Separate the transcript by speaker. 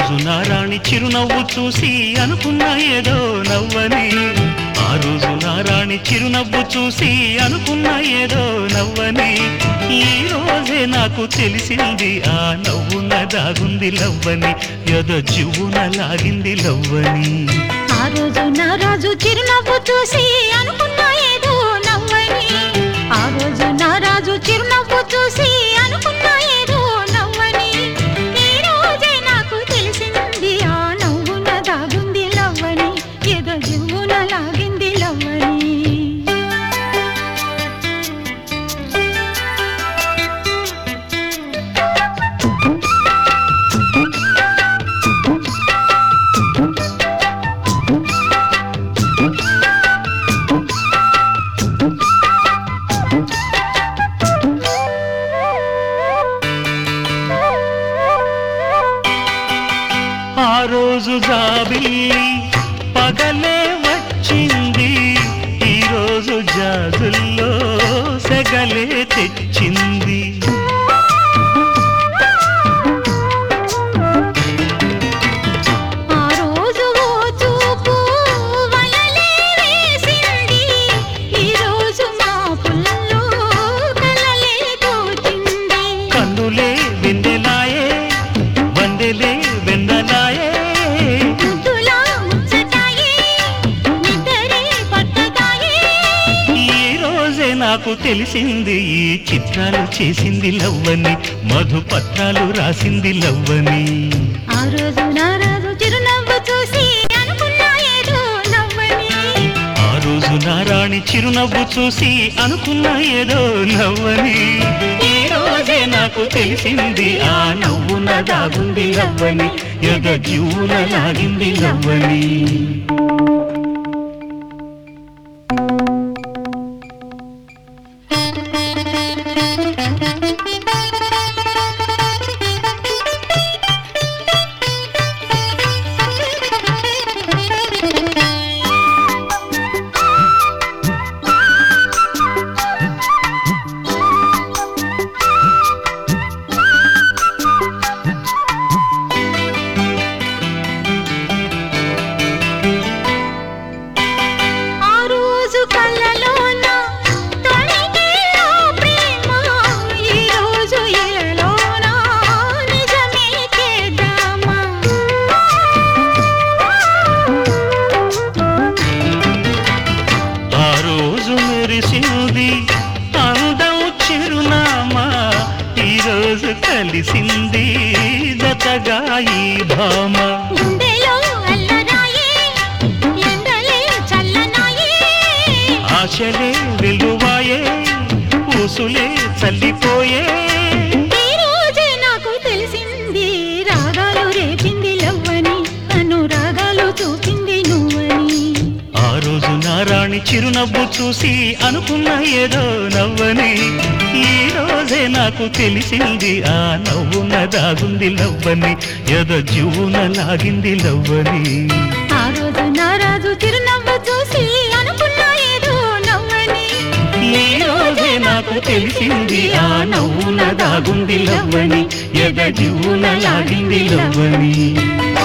Speaker 1: రోజు నారాణి చిరునవ్వు చూసి అనుకున్నా ఏదో నవ్వని ఆ రోజు నారాణి చిరునవ్వు చూసి అనుకున్నా ఏదో నవ్వని ఈ రోజే నాకు తెలిసింది ఆ నవ్వున దాగుంది లవ్వని ఏదో జివ్వున లాగింది లవ్వని
Speaker 2: ఆ రోజు నా రాజు చిరునవ్వు చూసి అనుకున్నా ఏదో నవ్వని ఆ రోజు నా రాజు చిరునవ్వు చూసి అనుకున్నా ఏదో నవ్వని ఈ రోజే నాకు తెలిసింది ఆ నవ్వున దాగుంది లవ్వని ఏదో జివ్వున లాగింది లవ్వని
Speaker 1: ఆ రోజు జాబిల్లి పగలే వచ్చింది ఈ రోజు జాజుల్లో సెగలే తెచ్చింది
Speaker 2: ఆ రోజు ఓ చూపు వలలే వేసింది ఈ రోజు మా పుల్లో కలలే తోచింది
Speaker 1: కన్నులే వెన్నెలాయే వందెలే వెన్నలాయే
Speaker 2: ముద్దులా ముచ్చటాయే నిద్రే పట్టదాయే
Speaker 1: ఈ రోజే నాకు తెలిసింది ఈ చిత్రాలు చేసింది లవ్వని మధుపత్రాలు రాసింది లవ్వని
Speaker 2: ఆ రోజు నా రాజు చిరునవ్వు చూసి అనుకున్నా ఏదో నవ్వని
Speaker 1: ఆ రోజు నారాణి చిరునవ్వు చూసి అనుకున్నా ఏదో నవ్వని ఈ రోజే నాకు తెలిసింది ఆ నవ్వున దాగుంది లవ్వని ఎద జీవున లాగింది లవ్వని
Speaker 2: ఆ రోజు కళ్ళలోన తొణికే ఆ ప్రేమ ఈ రోజు ఎలలోన నిజమే చేద్దామా
Speaker 1: ఆ రోజు మెరిసింది అందం చిరునామా ఈ రోజు కలిసింది జతగా ఈ భామ
Speaker 2: గుండెలో అల్లరాయే ఎండలే చల్లనాయే
Speaker 1: ఆశలే వెలువాయే ఊసులే చల్లిపోయే
Speaker 2: ఈ రోజే నాకు తెలిసింది రాగాలు రేపింది లవ్వని అనురాగాలు చూపింది నువ్వని
Speaker 1: ఆ రోజు నారాణి చిరునవ్వు చూసి అనుకున్న ఏదో నవ్వని ఈ రోజే నాకు తెలిసింది ఆ నవ్వున దాగుంది లవ్వని ఏదో జీవున లాగింది లవ్వని
Speaker 2: ఆ రోజు నా రాజు చిరునవ్వు చూసి అనుకున్నా ఏదో నవ్వని
Speaker 1: ఈ రోజే నాకు తెలిసింది ఆ నవ్వున దాగుంది లవ్వని ఎద జీవున లాగింది లవ్వని